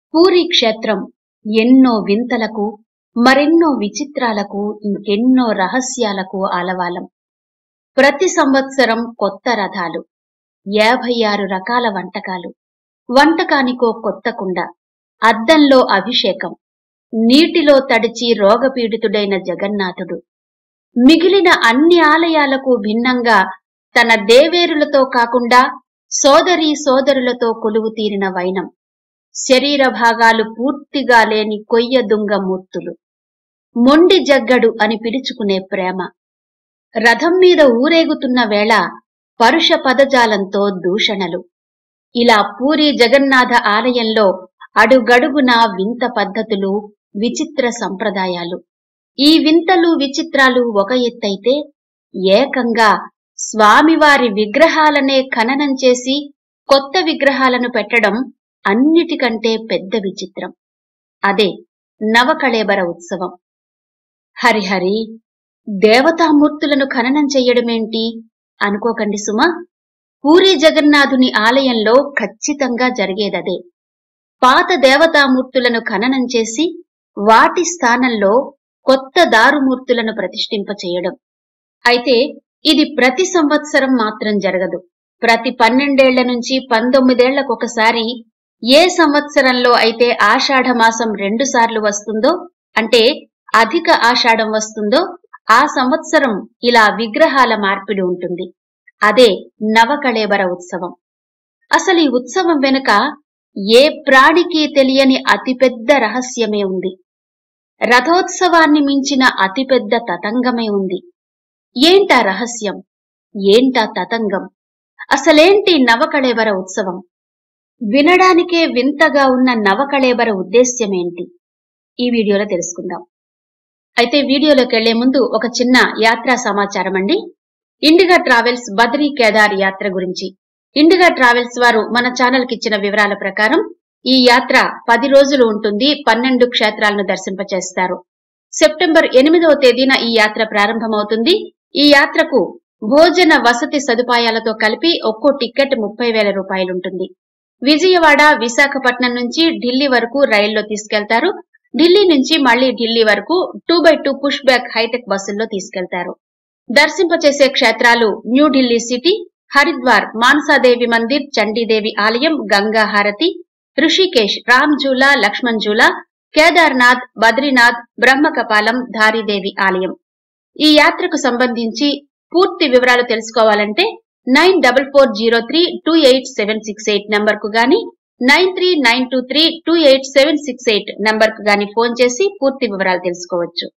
పూరీ క్షేత్రం ఎన్నో వింతలకు మరెన్నో విచిత్రాలకు ఇంకెన్నో రహస్యాలకు ఆలవాలం ప్రతి సంవత్సరం కొత్త రథాలు యాభై ఆరు రకాల వంటకాలు వంటకానికో కొత్త కుండ అద్దంలో అభిషేకం నీటిలో తడిచి రోగపీడితుడైన జగన్నాథుడు మిగిలిన అన్ని ఆలయాలకు భిన్నంగా తన దేవేరులతో కాకుండా సోదరీ సోదరులతో కొలువు తీరిన వైనం శరీర భాగాలు పూర్తిగా లేని కొయ్య దుంగ మూర్తులు మొండి జగ్గడు అని పిలుచుకునే ప్రేమ రథం మీద ఊరేగుతున్న వేళ పరుష పదజాలంతో దూషణలు ఇలా పూరి జగన్నాథ ఆలయంలో అడుగడుగున వింత పద్ధతులు విచిత్ర సంప్రదాయాలు ఈ వింతలు విచిత్రాలు ఒక ఎత్తైతే ఏకంగా స్వామివారి విగ్రహాలనే ఖననం చేసి కొత్త విగ్రహాలను పెట్టడం అన్నిటికంటే పెద్ద విచిత్రం అదే నవకళేబర ఉత్సవం హరిహరి దేవతామూర్తులను ఖననం చెయ్యడమేంటి అనుకోకండి సుమా పూరి జగన్నాథుని ఆలయంలో ఖచ్చితంగా జరిగేదదే పాత దేవతామూర్తులను ఖననం చేసి వాటి స్థానంలో కొత్త దారుమూర్తులను ప్రతిష్ఠింపచేయడం అయితే ఇది ప్రతి సంవత్సరం మాత్రం జరగదు ప్రతి పన్నెండేళ్ల నుంచి పంతొమ్మిదేళ్లకొకసారి ఏ సంవత్సరంలో అయితే ఆషాఢ మాసం రెండు సార్లు వస్తుందో అంటే అధిక ఆషాఢం వస్తుందో ఆ సంవత్సరం ఇలా విగ్రహాల మార్పిడి ఉంటుంది అదే నవకళేబర ఉత్సవం అసలు ఈ ఉత్సవం వెనుక ఏ ప్రాణికి తెలియని అతిపెద్ద రహస్యమే ఉంది రథోత్సవాన్ని మించిన అతిపెద్ద తతంగమే ఉంది ఏంటా రహస్యం ఏంటా తతంగం అసలేంటి నవకళేబర ఉత్సవం వినడానికే వింతగా ఉన్న నవకళేబర ఉద్దేశ్యమేంటి ఈ వీడియోలో తెలుసుకుందాం అయితే వీడియోలోకి వెళ్లే ముందు ఒక చిన్న యాత్రా సమాచారం అండి ఇండిగా ట్రావెల్స్ బద్రీ కేదార్ యాత్ర గురించి ఇండిగా ట్రావెల్స్ వారు మన ఛానల్ కి ఇచ్చిన వివరాల ప్రకారం ఈ యాత్ర పది రోజులు ఉంటుంది పన్నెండు క్షేత్రాలను దర్శింపచేస్తారు సెప్టెంబర్ ఎనిమిదవ తేదీన ఈ యాత్ర ప్రారంభమవుతుంది ఈ యాత్రకు భోజన వసతి సదుపాయాలతో కలిపి ఒక్కో టికెట్ ముప్పై వేల రూపాయలుంటుంది విజయవాడ విశాఖపట్నం నుంచి ఢిల్లీ వరకు రైల్లో తీసుకెళ్తారు ఢిల్లీ నుంచి మళ్లీ ఢిల్లీ వరకు two by two push back hitech బస్సుల్లో తీసుకెళ్తారు దర్శింపచేసే క్షేత్రాలు న్యూఢిల్లీ సిటీ హరిద్వార్ మానసాదేవి మందిర్ చండీదేవి ఆలయం గంగా హారతి ఋషికేశ్ రామ్ జూలా లక్ష్మణ్ జూలా కేదార్నాథ్ బద్రీనాథ్ బ్రహ్మకపాలం ధారీదేవి ఆలయం ఈ యాత్రకు సంబంధించి పూర్తి వివరాలు తెలుసుకోవాలంటే nine double four zero three two eight seven six eight number కు గాని nine three nine two three two eight seven six eight number కు గాని ఫోన్ చేసి పూర్తి వివరాలు తెలుసుకోవచ్చు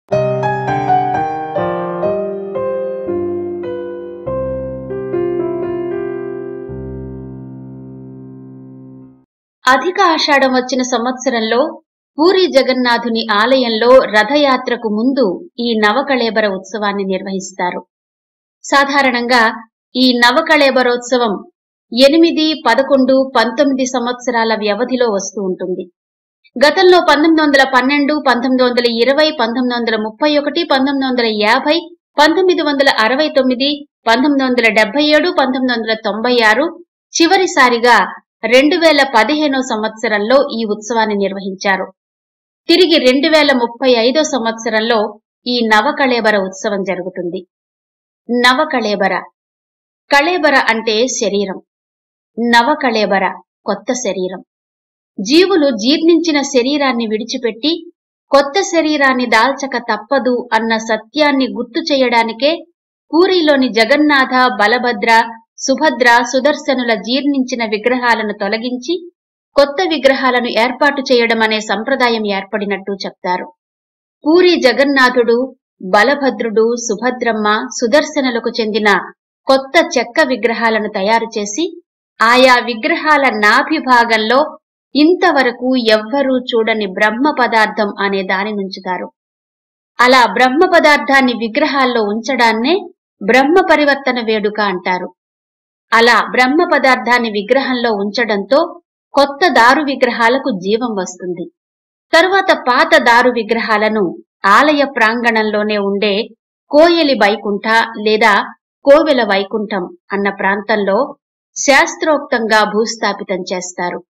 అధిక ఆషాఢం వచ్చిన సంవత్సరంలో పూరి జగన్నాథుని ఆలయంలో రథయాత్రకు ముందు ఈ నవకళేబర ఉత్సవాన్ని నిర్వహిస్తారు సాధారణంగా ఈ నవకళేబరోత్సవం ఎనిమిది పదకొండు పంతొమ్మిది సంవత్సరాల వ్యవధిలో వస్తూ ఉంటుంది గతంలో పంతొమ్మిది వందల పన్నెండు పంతొమ్మిది వందల ఇరవై పంతొమ్మిది వందల ముప్పై ఒకటి పంతొమ్మిది వందల యాభై పంతొమ్మిది వందల అరవై తొమ్మిది పంతొమ్మిది వందల డెబ్బై ఏడు పంతొమ్మిది వందల తొంభై ఆరు చివరిసారిగా రెండు వేల పదిహేనో సంవత్సరంలో ఈ ఉత్సవాన్ని నిర్వహించారు తిరిగి రెండు వేల ముప్పై ఐదో సంవత్సరంలో ఈ నవకళేబర ఉత్సవం జరుగుతుంది నవకళేబర కళేబర అంటే శరీరం నవకళేబర కొత్త శరీరం జీవులు జీర్ణించిన శరీరాన్ని విడిచిపెట్టి కొత్త శరీరాన్ని దాల్చక తప్పదు అన్న సత్యాన్ని గుర్తు చేయడానికే పూరిలోని జగన్నాథ బలభద్ర సుభద్ర సుదర్శనుల జీర్ణించిన విగ్రహాలను తొలగించి కొత్త విగ్రహాలను ఏర్పాటు చేయడం అనే సంప్రదాయం ఏర్పడినట్టు చెప్తారు పూరి జగన్నాథుడు బలభద్రుడు సుభద్రమ్మ సుదర్శనులకు చెందిన కొత్త చెక్క విగ్రహాలను తయారు చేసి ఆయా విగ్రహాల నాభి భాగంలో ఇంతవరకు ఎవ్వరూ చూడని బ్రహ్మ పదార్థం అనే దాని నుంచుతారు అలా బ్రహ్మ పదార్థాన్ని విగ్రహాల్లో ఉంచడాన్నే బ్రహ్మ పరివర్తన వేడుక అంటారు అలా బ్రహ్మ పదార్థాన్ని విగ్రహంలో ఉంచడంతో కొత్త దారు విగ్రహాలకు జీవం వస్తుంది తరువాత పాత దారు విగ్రహాలను ఆలయ ప్రాంగణంలోనే ఉండే కోయలి వైకుంఠ లేదా కోవెల వైకుంఠం అన్న ప్రాంతంలో శాస్త్రోక్తంగా భూస్థాపితం చేస్తారు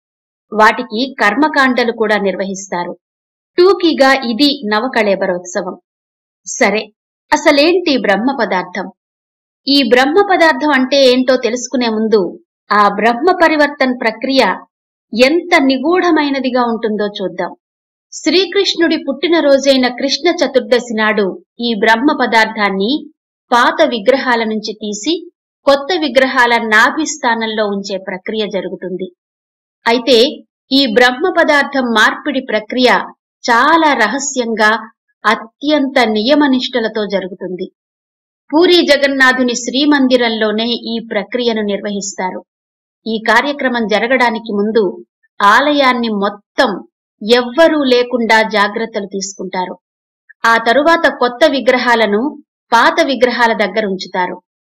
వాటికి కర్మకాండలు కూడా నిర్వహిస్తారు టూకీగా ఇది నవకళేబరోత్సవం సరే అసలేంటి బ్రహ్మ పదార్థం ఈ బ్రహ్మ పదార్థం అంటే ఏంటో తెలుసుకునే ముందు ఆ బ్రహ్మ పరివర్తన్ ప్రక్రియ ఎంత నిగూఢమైనదిగా ఉంటుందో చూద్దాం శ్రీకృష్ణుడి పుట్టినరోజైన కృష్ణ చతుర్దశి నాడు ఈ బ్రహ్మ పదార్థాన్ని పాత విగ్రహాల నుంచి తీసి కొత్త విగ్రహాల నాభి స్థానంలో ఉంచే ప్రక్రియ జరుగుతుంది అయితే ఈ బ్రహ్మ పదార్థం మార్పిడి ప్రక్రియ చాలా రహస్యంగా అత్యంత నియమనిష్టలతో జరుగుతుంది పూరి జగన్నాథుని శ్రీమందిరంలోనే ఈ ప్రక్రియను నిర్వహిస్తారు ఈ కార్యక్రమం జరగడానికి ముందు ఆలయాన్ని మొత్తం ఎవ్వరూ లేకుండా జాగ్రత్తలు తీసుకుంటారు ఆ తరువాత కొత్త విగ్రహాలను పాత విగ్రహాల దగ్గర ఉంచుతారు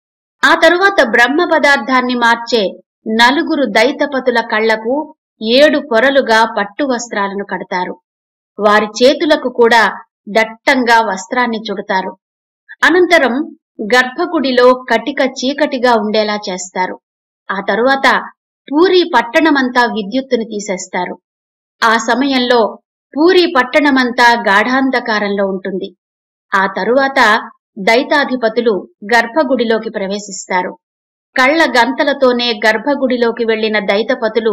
ఆ తరువాత బ్రహ్మ పదార్థాన్ని మార్చే నలుగురు దైతపతుల కళ్లకు ఏడు పొరలుగా పట్టు వస్త్రాలను కడతారు వారి చేతులకు కూడా దట్టంగా వస్త్రాన్ని చుడతారు అనంతరం గర్భగుడిలో కటిక చీకటిగా ఉండేలా చేస్తారు ఆ తరువాత పూరి పట్టణమంతా విద్యుత్తును తీసేస్తారు ఆ సమయంలో పూరి పట్టణమంతా గాఢాంధకారంలో ఉంటుంది ఆ తరువాత దైతాధిపతులు గర్భగుడిలోకి ప్రవేశిస్తారు కళ్ల గంతలతోనే గర్భగుడిలోకి వెళ్లిన దైతపతులు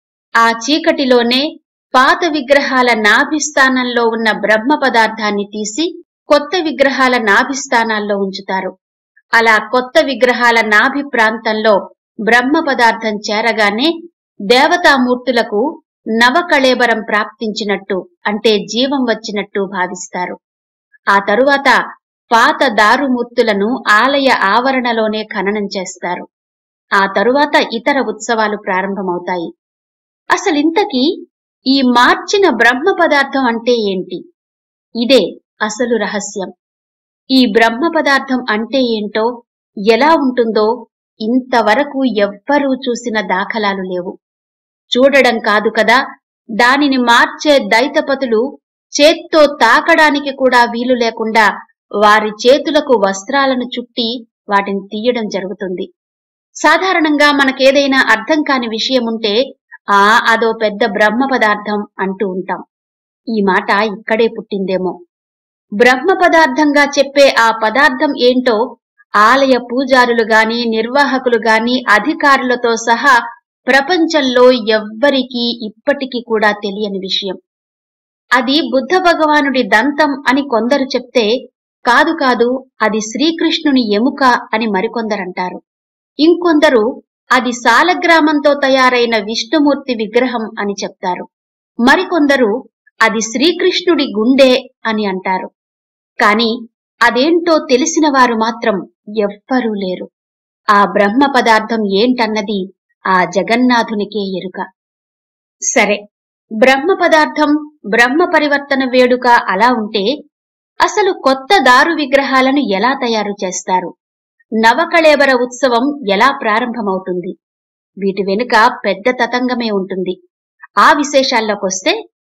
ఆ చీకటిలోనే పాత విగ్రహాల నాభిస్థానంలో ఉన్న బ్రహ్మ పదార్థాన్ని తీసి కొత్త విగ్రహాల నాభిస్థానాల్లో ఉంచుతారు అలా కొత్త విగ్రహాల నాభి ప్రాంతంలో బ్రహ్మ పదార్థం చేరగానే దేవతామూర్తులకు నవకళేబరం ప్రాప్తించినట్టు అంటే జీవం వచ్చినట్టు భావిస్తారు ఆ తరువాత పాత దారుమూర్తులను ఆలయ ఆవరణలోనే ఖననం చేస్తారు ఆ తరువాత ఇతర ఉత్సవాలు ప్రారంభమవుతాయి అసలింతకీ ఈ మార్చిన బ్రహ్మ పదార్థం అంటే ఏంటి ఇదే అసలు రహస్యం ఈ బ్రహ్మ పదార్థం అంటే ఏంటో ఎలా ఉంటుందో ఇంతవరకు ఎవ్వరూ చూసిన దాఖలాలు లేవు చూడడం కాదు కదా దానిని మార్చే దైతపతులు చేత్తో తాకడానికి కూడా వీలు లేకుండా వారి చేతులకు వస్త్రాలను చుట్టి వాటిని తీయడం జరుగుతుంది సాధారణంగా మనకేదైనా అర్థం కాని విషయం ఉంటే ఆ అదో పెద్ద బ్రహ్మ పదార్థం అంటూ ఉంటాం ఈ మాట ఇక్కడే పుట్టిందేమో బ్రహ్మ పదార్థంగా చెప్పే ఆ పదార్థం ఏంటో ఆలయ పూజారులు గాని నిర్వాహకులు గాని అధికారులతో సహా ప్రపంచంలో ఎవ్వరికీ ఇప్పటికీ కూడా తెలియని విషయం అది బుద్ధ భగవానుడి దంతం అని కొందరు చెప్తే కాదు కాదు అది శ్రీకృష్ణుని ఎముక అని మరికొందరంటారు ఇంకొందరు అది సాలగ్రామంతో తయారైన విష్ణుమూర్తి విగ్రహం అని చెప్తారు మరికొందరు అది శ్రీకృష్ణుడి గుండె అని అంటారు కాని అదేంటో తెలిసిన వారు మాత్రం ఎవ్వరూ లేరు ఆ బ్రహ్మ పదార్థం ఏంటన్నది ఆ జగన్నాథునికే ఎరుక సరే బ్రహ్మ పదార్థం బ్రహ్మ పరివర్తన వేడుక అలా ఉంటే అసలు కొత్త దారు విగ్రహాలను ఎలా తయారు చేస్తారు నవకళేబర ఉత్సవం ఎలా ప్రారంభమవుతుంది వీటి వెనుక పెద్ద తతంగమే ఉంటుంది ఆ విశేషాల్లోకొస్తే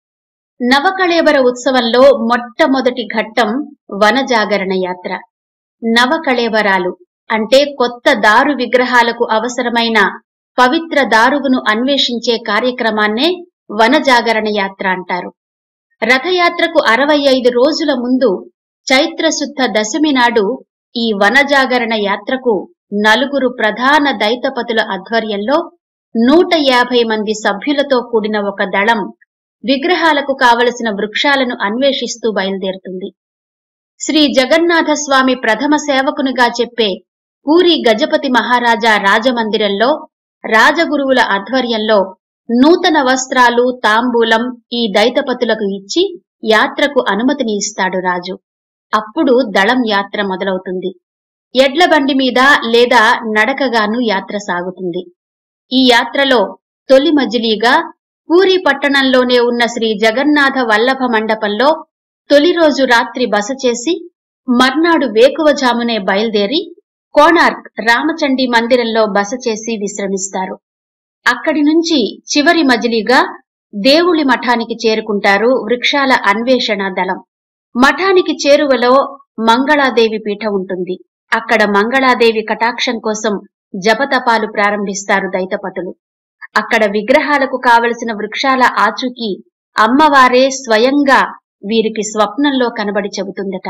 నవకళేబర ఉత్సవంలో మొట్టమొదటి ఘట్టం వనజాగరణ యాత్ర నవకళేబరాలు అంటే కొత్త దారు విగ్రహాలకు అవసరమైన పవిత్ర దారుగును అన్వేషించే కార్యక్రమాన్నే వనజాగరణ యాత్ర అంటారు రథయాత్రకు అరవై ఐదు రోజుల ముందు చైత్రశుద్ధ దశమి నాడు ఈ వనజాగరణ యాత్రకు నలుగురు ప్రధాన దైతపతుల ఆధ్వర్యంలో నూట యాభై మంది సభ్యులతో కూడిన ఒక దళం విగ్రహాలకు కావలసిన వృక్షాలను అన్వేషిస్తూ బయలుదేరుతుంది శ్రీ జగన్నాథ స్వామి ప్రథమ సేవకునిగా చెప్పే పూరి గజపతి మహారాజా రాజమందిరంలో రాజగురువుల ఆధ్వర్యంలో నూతన వస్త్రాలు తాంబూలం ఈ దైతపతులకు ఇచ్చి యాత్రకు అనుమతిని ఇస్తాడు రాజు అప్పుడు దళం యాత్ర మొదలవుతుంది ఎడ్ల బండి మీద లేదా నడకగాను యాత్ర సాగుతుంది ఈ యాత్రలో తొలి మజిలీగా పూరి పట్టణంలోనే ఉన్న శ్రీ జగన్నాథ వల్లభ మండపంలో తొలి రోజు రాత్రి బస చేసి మర్నాడు వేకువజామునే బయలుదేరి కోణార్క్ రామచండీ మందిరంలో బస చేసి విశ్రమిస్తారు అక్కడి నుంచి చివరి మజిలీగా దేవుడి మఠానికి చేరుకుంటారు వృక్షాల అన్వేషణ దళం మఠానికి చేరువలో మంగళాదేవి పీఠ ఉంటుంది అక్కడ మంగళాదేవి కటాక్షం కోసం జపతపాలు ప్రారంభిస్తారు దైతపతులు అక్కడ విగ్రహాలకు కావలసిన వృక్షాల ఆచూకీ అమ్మవారే స్వయంగా వీరికి స్వప్నంలో కనబడి చెబుతుందట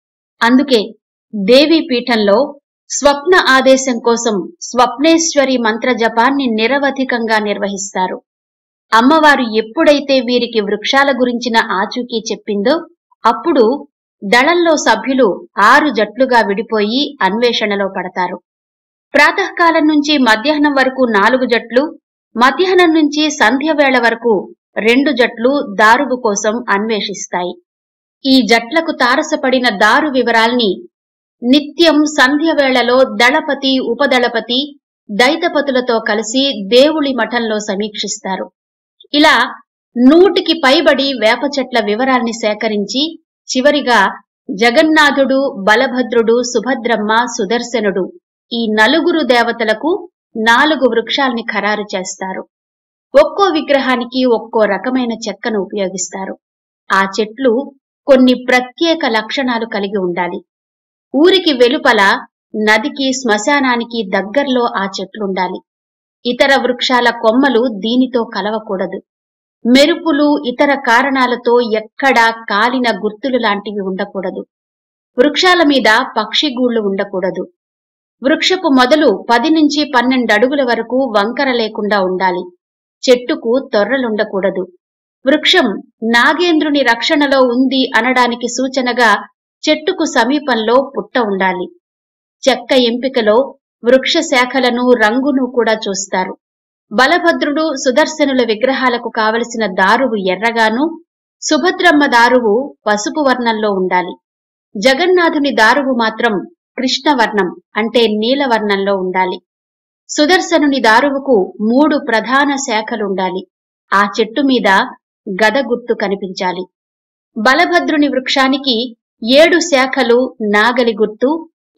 అందుకే దేవీ పీఠంలో స్వప్న ఆదేశం కోసం స్వప్నేశ్వరి మంత్ర జపాన్ని నిరవధికంగా నిర్వహిస్తారు అమ్మవారు ఎప్పుడైతే వీరికి వృక్షాల గురించిన ఆచూకీ చెప్పిందో అప్పుడు దళంలో సభ్యులు ఆరు జట్లుగా విడిపోయి అన్వేషణలో పడతారు ప్రాతకాలం నుంచి మధ్యాహ్నం వరకు నాలుగు జట్లు మధ్యాహ్నం నుంచి సంధ్య వేళ వరకు రెండు జట్లు దారువు కోసం అన్వేషిస్తాయి ఈ జట్లకు తారసపడిన దారు వివరాల్ని నిత్యం సంధ్య వేళలో దళపతి ఉపదళపతి దైతపతులతో కలిసి దేవుడి మఠంలో సమీక్షిస్తారు ఇలా నూటికి పైబడి వేప చెట్ల వివరాల్ని సేకరించి చివరిగా జగన్నాథుడు బలభద్రుడు సుభద్రమ్మ సుదర్శనుడు ఈ నలుగురు దేవతలకు నాలుగు వృక్షాల్ని ఖరారు చేస్తారు ఒక్కో విగ్రహానికి ఒక్కో రకమైన చెక్కను ఉపయోగిస్తారు ఆ చెట్లు కొన్ని ప్రత్యేక లక్షణాలు కలిగి ఉండాలి ఊరికి వెలుపల నదికి శ్మశానానికి దగ్గర్లో ఆ చెట్లుండాలి ఇతర వృక్షాల కొమ్మలు దీనితో కలవకూడదు మెరుపులు ఇతర కారణాలతో ఎక్కడా కాలిన గుర్తులు లాంటివి ఉండకూడదు వృక్షాల మీద పక్షిగూళ్లు ఉండకూడదు వృక్షపు మొదలు పది నుంచి పన్నెండు అడుగుల వరకు వంకర లేకుండా ఉండాలి చెట్టుకు తొర్రలుండకూడదు వృక్షం నాగేంద్రుని రక్షణలో ఉంది అనడానికి సూచనగా చెట్టుకు సమీపంలో పుట్ట ఉండాలి చెక్క ఎంపికలో వృక్ష శాఖలను రంగును కూడా చూస్తారు బలభద్రుడు సుదర్శనుల విగ్రహాలకు కావలసిన దారువు ఎర్రగాను సుభద్రమ్మ దారువు పసుపు వర్ణంలో ఉండాలి జగన్నాథుని దారువు మాత్రం కృష్ణవర్ణం అంటే నీలవర్ణంలో ఉండాలి సుదర్శనుని దారువుకు మూడు ప్రధాన శాఖలుండాలి ఆ చెట్టు మీద గద గుర్తు కనిపించాలి బలభద్రుని వృక్షానికి ఏడు శాఖలు నాగలి గుర్తు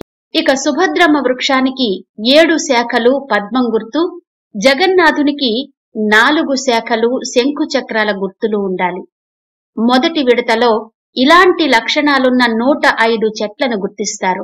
ఇక సుభద్రమ్మ వృక్షానికి ఏడు శాఖలు పద్మం గుర్తు జగన్నాథునికి నాలుగు శాఖలు శంకు చక్రాల గుర్తులు ఉండాలి మొదటి విడతలో ఇలాంటి లక్షణాలున్న నూట ఐదు చెట్లను గుర్తిస్తారు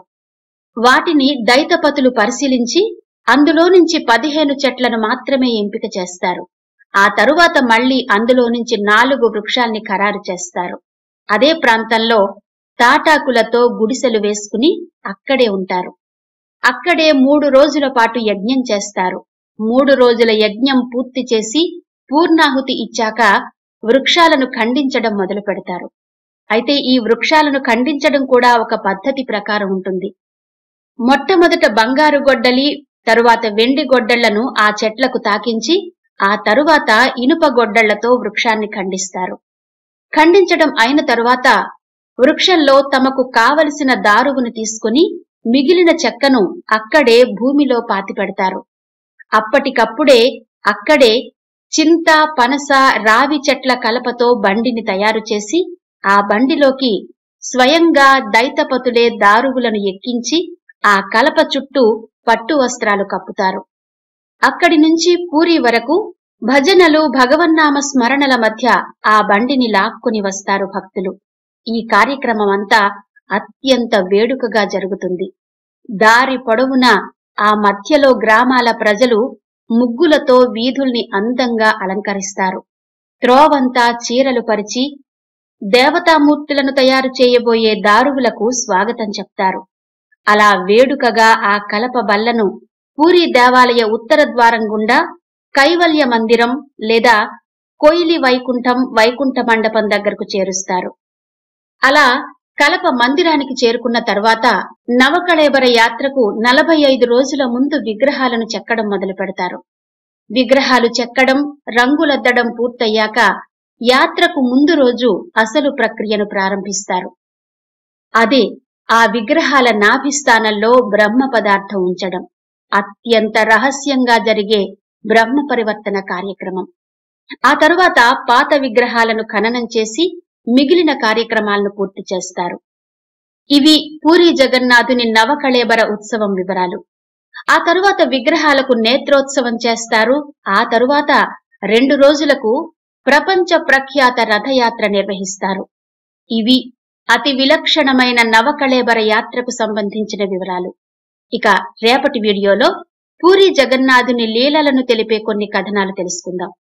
వాటిని దైతపతులు పరిశీలించి అందులో నుంచి పదిహేను చెట్లను మాత్రమే ఎంపిక చేస్తారు ఆ తరువాత మళ్లీ అందులో నుంచి నాలుగు వృక్షాల్ని ఖరారు చేస్తారు అదే ప్రాంతంలో తాటాకులతో గుడిసెలు వేసుకుని అక్కడే ఉంటారు అక్కడే మూడు రోజుల పాటు యజ్ఞం చేస్తారు మూడు రోజుల యజ్ఞం పూర్తి చేసి పూర్ణాహుతి ఇచ్చాక వృక్షాలను ఖండించడం మొదలు పెడతారు అయితే ఈ వృక్షాలను ఖండించడం కూడా ఒక పద్ధతి ప్రకారం ఉంటుంది మొట్టమొదట బంగారు గొడ్డలి తరువాత వెండి గొడ్డళ్లను ఆ చెట్లకు తాకించి ఆ తరువాత ఇనుప గొడ్డళ్లతో వృక్షాన్ని ఖండిస్తారు ఖండించడం అయిన తరువాత వృక్షంలో తమకు కావలసిన దారువును తీసుకుని మిగిలిన చెక్కను అక్కడే భూమిలో పాతిపెడతారు అప్పటికప్పుడే అక్కడే చింత పనస రావి చెట్ల కలపతో బండిని తయారు చేసి ఆ బండిలోకి స్వయంగా దైతపతులే దారువులను ఎక్కించి ఆ కలప చుట్టూ పట్టు వస్త్రాలు కప్పుతారు అక్కడి నుంచి పూరి వరకు భజనలు భగవన్నామ స్మరణల మధ్య ఆ బండిని లాక్కుని వస్తారు భక్తులు ఈ కార్యక్రమం అంతా అత్యంత వేడుకగా జరుగుతుంది దారి పొడవునా ఆ మధ్యలో గ్రామాల ప్రజలు ముగ్గులతో వీధుల్ని అందంగా అలంకరిస్తారు త్రోవంతా చీరలు పరిచి దేవతామూర్తులను తయారు చేయబోయే దారువులకు స్వాగతం చెప్తారు అలా వేడుకగా ఆ కలప బల్లను పూరి దేవాలయ ఉత్తర ద్వారం గుండా కైవల్య మందిరం లేదా కోయిలి వైకుంఠం వైకుంఠ మండపం దగ్గరకు చేరుస్తారు అలా కలప మందిరానికి చేరుకున్న తర్వాత నవకళేబర యాత్రకు నలభై ఐదు రోజుల ముందు విగ్రహాలను చెక్కడం మొదలు పెడతారు విగ్రహాలు చెక్కడం రంగులద్దడం పూర్తయ్యాక యాత్రకు ముందు రోజు అసలు ప్రక్రియను ప్రారంభిస్తారు అదే ఆ విగ్రహాల నాభిస్థానంలో బ్రహ్మ పదార్థం ఉంచడం అత్యంత రహస్యంగా జరిగే బ్రహ్మ పరివర్తన కార్యక్రమం ఆ తరువాత పాత విగ్రహాలను ఖననం చేసి మిగిలిన కార్యక్రమాలను పూర్తి చేస్తారు ఇవి పూరి జగన్నాథుని నవకళేబర ఉత్సవం వివరాలు ఆ తరువాత విగ్రహాలకు నేత్రోత్సవం చేస్తారు ఆ తరువాత రెండు రోజులకు ప్రపంచ ప్రఖ్యాత రథయాత్ర నిర్వహిస్తారు ఇవి అతి విలక్షణమైన నవకళేబర యాత్రకు సంబంధించిన వివరాలు ఇక రేపటి వీడియోలో పూరి జగన్నాథుని లీలలను తెలిపే కొన్ని కథనాలు తెలుసుకుందాం